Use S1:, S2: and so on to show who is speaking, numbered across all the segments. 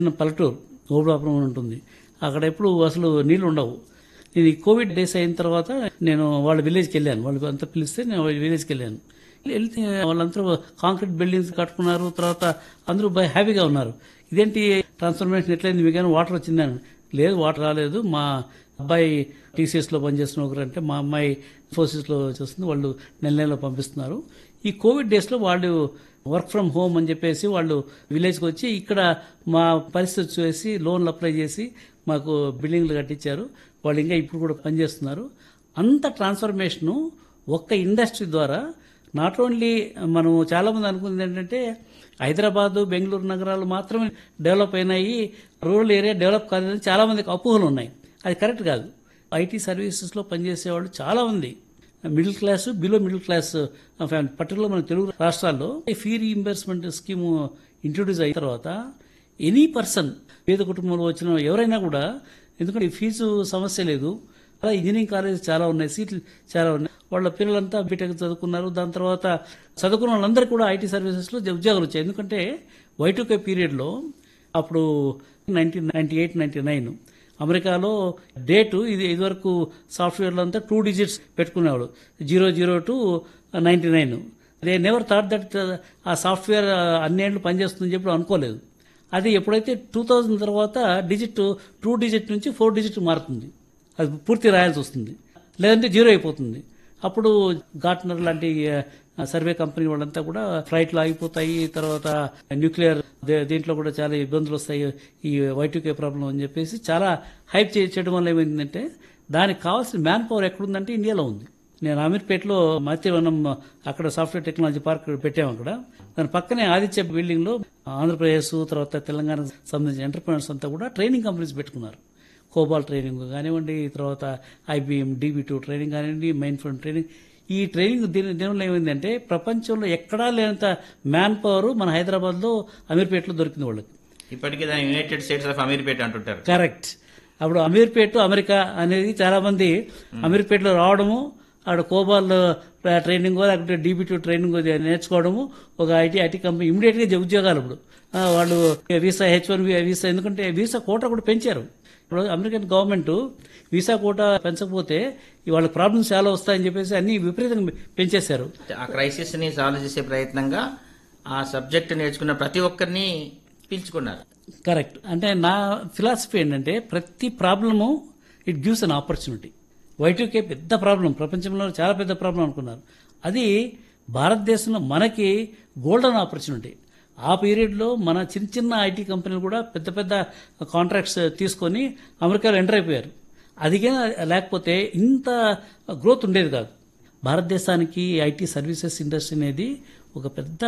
S1: చిన్న పల్లెటూరు ఓబులాపురం అని ఉంటుంది అక్కడ ఎప్పుడు అసలు నీళ్లు ఉండవు ఇది కోవిడ్ డేస్ అయిన తర్వాత నేను వాళ్ళ విలేజ్కి వెళ్ళాను వాళ్ళు అంతా పిలిస్తే నేను వాళ్ళ విలేజ్కి వెళ్ళాను వెళ్తే వాళ్ళందరూ కాంక్రీట్ బిల్డింగ్స్ కట్టుకున్నారు తర్వాత అందరూ బై హ్యాపీగా ఉన్నారు ఇదేంటి ట్రాన్స్ఫర్మేషన్ ఎట్లయింది మీకు వాటర్ వచ్చిందని లేదు వాటర్ రాలేదు మా అబ్బాయి టీసీఎస్లో పనిచేస్తున్న ఒకరు అంటే మా అమ్మాయి ఫోర్సెస్లో చేస్తుంది వాళ్ళు నెల నెలలో పంపిస్తున్నారు ఈ కోవిడ్ డేస్లో వాళ్ళు వర్క్ ఫ్రమ్ హోమ్ అని చెప్పేసి వాళ్ళు విలేజ్కి వచ్చి ఇక్కడ మా పరిస్థితి చూసి లోన్లు అప్లై చేసి మాకు బిల్డింగ్లు కట్టించారు వాళ్ళు ఇంకా ఇప్పుడు కూడా పనిచేస్తున్నారు అంత ట్రాన్స్ఫర్మేషను ఒక్క ఇండస్ట్రీ ద్వారా నాట్ ఓన్లీ మనం చాలామంది అనుకుంది ఏంటంటే హైదరాబాద్ బెంగళూరు నగరాలు మాత్రమే డెవలప్ అయినాయి రూరల్ ఏరియా డెవలప్ కాదని చాలామందికి అపోహలు ఉన్నాయి అది కరెక్ట్ కాదు ఐటీ సర్వీసెస్లో పనిచేసేవాళ్ళు చాలా ఉంది middle class below middle class family particular మన తెలుగు రాష్ట్రాల్లో ఈ ఫీ రీఇంబర్స్మెంట్ స్కీమ్ ఇంట్రొడ్యూస్ అయిన తర్వాత ఎనీ పర్సన్ పేద కుటుంబంలో వచ్చిన ఎవరైనా కూడా ఎందుకంటే ఈ ఫీజు సమస్య లేదు అలా ఇంజనీరింగ్ కాలేజ్ చాలా ఉన్నాయి సీట్లు చాలా ఉన్నాయి వాళ్ళ పిల్లలంతా బీటెక్ చదువుకున్నారు దాని తర్వాత చదువుకున్న వాళ్ళందరికీ కూడా ఐటీ సర్వీసెస్లో ఉద్యోగాలు వచ్చాయి ఎందుకంటే వైటుకే పీరియడ్లో అప్పుడు nineteen ninety eight ninety nine అమెరికాలో డేటు ఇది ఇదివరకు సాఫ్ట్వేర్లో అంతా టూ డిజిట్స్ పెట్టుకునేవాడు zero zero to ninety nine they never thought that ఆ సాఫ్ట్వేర్ అన్నేళ్ళు పనిచేస్తుందని చెప్పి అనుకోలేదు అది ఎప్పుడైతే టూ థౌజండ్ తర్వాత డిజిట్ టూ డిజిట్ నుంచి ఫోర్ డిజిట్ మారుతుంది అది పూర్తి రాయాల్సి వస్తుంది లేదంటే జీరో అయిపోతుంది అప్పుడు గార్ట్నర్ లాంటి ఆ, సర్వే కంపెనీ వాళ్ళంతా కూడా ఫ్లైట్లు ఆగిపోతాయి తర్వాత న్యూక్లియర్ దే- దీంట్లో కూడా చాలా ఇబ్బందులు వస్తాయి ఈ వైటుకే ప్రాబ్లం అని చెప్పేసి చాలా హైప్ చే- చేయడం వల్ల ఏమైందంటే దానికి కావాల్సిన మ్యాన్ పవర్ ఎక్కడుందంటే ఇండియాలో ఉంది నేను అమీర్పేటలో మత్స్యవనం అక్కడ సాఫ్ట్వేర్ టెక్నాలజీ పార్క్ పెట్టాము అక్కడ దాని పక్కనే ఆదిత్య బిల్డింగ్ లో ఆంధ్రప్రదేశ్ తర్వాత తెలంగాణకు సంబంధించిన ఎంటర్ప్రినర్స్ అంతా కూడా ట్రైనింగ్ కంపెనీస్ పెట్టుకున్నారు కోబాల్ ట్రైనింగ్ కానివ్వండి తర్వాత ఐబిఎం డీబీ టూ ట్రైనింగ్ కానివ్వండి మైన్ ఫోన్ ట్రైనింగ్ ఈ ట్రైనింగ్ దీని దీనివల్ల ఏమైందంటే ప్రపంచంలో ఎక్కడా లేనంత మ్యాన్ పవర్ మన హైదరాబాద్లో అమీర్పేటలో దొరికింది వాళ్ళకి
S2: ఇప్పటికీ దాని యునైటెడ్ స్టేట్స్ ఆఫ్ అమీర్పేట అంటుంటారు
S1: కరెక్ట్ అప్పుడు అమీర్పేట అమెరికా అనేది చాలా మంది అమీర్పేటలో రావడము అక్కడ కోబాల్ ట్రైనింగ్ లేకపోతే డీబీ టూ ట్రైనింగ్ నేర్చుకోవడము ఒక ఐటీ ఐటీ కంపెనీ ఇమీడియట్ గా ఉద్యోగాలు ఇప్పుడు ఆ, వాళ్ళు వీసా హెచ్ వన్ వీసా ఎందుకంటే వీసా కోట కూడా పెంచారు ఇప్పుడు అమెరికన్ గవర్నమెంట్ వీసా కోట పెంచకపోతే వాళ్ళ ప్రాబ్లమ్స్ చాలా వస్తాయని చెప్పేసి అన్ని విపరీతంగా పెంచేశారు
S2: ఆ క్రైసిస్ ని సాల్వ్ చేసే ప్రయత్నంగా ఆ సబ్జెక్ట్ నేర్చుకున్న ప్రతి ఒక్కరిని పిలుచుకున్నారు
S1: కరెక్ట్ అంటే నా ఫిలాసఫీ ఏంటంటే ప్రతి problem it gives an opportunity Y2K పెద్ద ప్రాబ్లం ప్రపంచంలో చాలా పెద్ద ప్రాబ్లం అనుకున్నారు అది భారతదేశంలో మనకి గోల్డెన్ ఆపర్చునిటీ ఆ పీరియడ్లో మన చిన్న చిన్న ఐటీ కంపెనీలు కూడా పెద్ద పెద్ద కాంట్రాక్ట్స్ తీసుకొని అమెరికాలో ఎంటర్ అయిపోయారు అదిగా లేకపోతే ఇంత గ్రోత్ ఉండేది కాదు భారతదేశానికి ఐటీ సర్వీసెస్ ఇండస్ట్రీ అనేది ఒక పెద్ద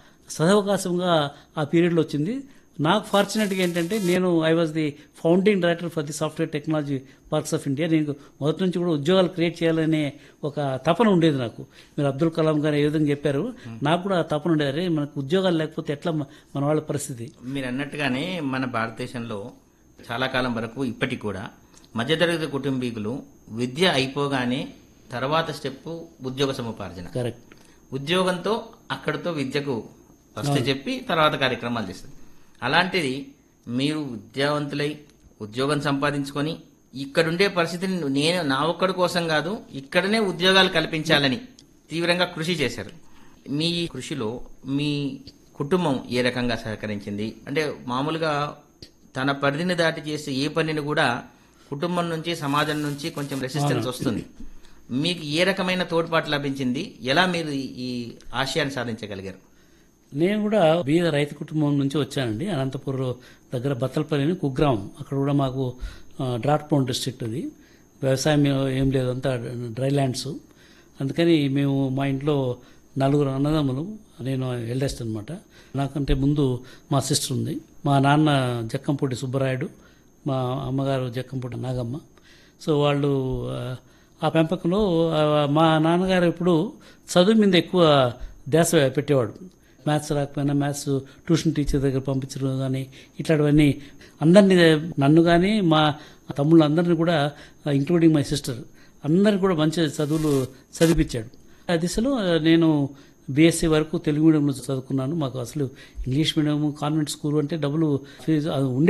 S1: సదవకాశంగా ఆ పీరియడ్లో వచ్చింది నాకు ఫార్చునేట్గా ఏంటంటే నేను I was the founding director for the software technology parks of India నేను మొదటి నుంచి కూడా ఉద్యోగాలు క్రియేట్ చేయాలనే ఒక తపన ఉండేది నాకు మీరు అబ్దుల్ కలాం గారు ఏ విధంగా చెప్పారు నాకు కూడా ఆ తపన ఉండేది అరే మనకు ఉద్యోగాలు లేకపోతే ఎట్లా మ- మన వాళ్ళ పరిస్థితి
S2: మీరు అన్నట్టుగానే మన భారతదేశంలో చాలా కాలం వరకు ఇప్పటికి కూడా మధ్యతరగతి కుటుంబీకులు విద్య అయిపోగానే తర్వాత స్టెప్ ఉద్యోగ సముపార్జన
S1: కరెక్ట్
S2: ఉద్యోగంతో అక్కడితో విద్యకు ఫస్ట్ చెప్పి తర్వాత కార్యక్రమాలు చేస్తారు అలాంటిది మీరు విద్యావంతులై ఉద్యోగం సంపాదించుకొని ఇక్కడుండే పరిస్థితిని నేను నా ఒక్కడి కోసం కాదు ఇక్కడనే ఉద్యోగాలు కల్పించాలని తీవ్రంగా కృషి చేశారు మీ కృషిలో మీ కుటుంబం ఏ రకంగా సహకరించింది అంటే మామూలుగా తన పరిధిని దాటి చేసే ఏ పనిని కూడా కుటుంబం నుంచి సమాజం నుంచి కొంచెం రెసిస్టెన్స్ వస్తుంది మీకు ఏ రకమైన తోడ్పాటు లభించింది ఎలా మీరు ఈ- ఈ ఆశయాన్ని సాధించగలిగారు
S1: నేను కూడా బీద రైతు కుటుంబం నుంచి వచ్చానండి అనంతపూర్ దగ్గర బత్తలపల్లి అని కుగ్రామం అక్కడ కూడా మాకు ఆ, డ్రాట్ ప్రోన్ డిస్ట్రిక్ట్ అది వ్యవసాయం ఏం లేదు అంతా డ్రై ల్యాండ్స్ అందుకని మేము మా ఇంట్లో నలుగురు అన్నదమ్ములు నేను ఎల్డెస్ట్ అనమాట నాకంటే ముందు మా సిస్టర్ ఉంది మా నాన్న జక్కంపూడి సుబ్బరాయుడు మా అమ్మగారు జక్కంపూడి నాగమ్మ సో వాళ్ళు ఆ, ఆ పెంపకంలో ఆ, మా నాన్నగారు ఎప్పుడు చదువు మీద ఎక్కువ ధ్యాస పెట్టేవాడు మ్యాథ్స్ రాకపోయినా మ్యాథ్స్ ట్యూషన్ టీచర్ దగ్గర పంపించడం కానీ ఇట్లాంటివన్నీ అందరినీ నన్ను కానీ మా తమ్ముళ్ళు అందరినీ కూడా ఇంక్లూడింగ్ మై సిస్టర్ అందరిని కూడా మంచి చదువులు చదివించాడు ఆ దిశలో నేను బీఎస్సీ వరకు తెలుగు మీడియంలో చదువుకున్నాను మాకు అసలు ఇంగ్లీష్ మీడియం కాన్వెంట్ స్కూల్ అంటే డబ్బులు ఫీజు అది ఉండే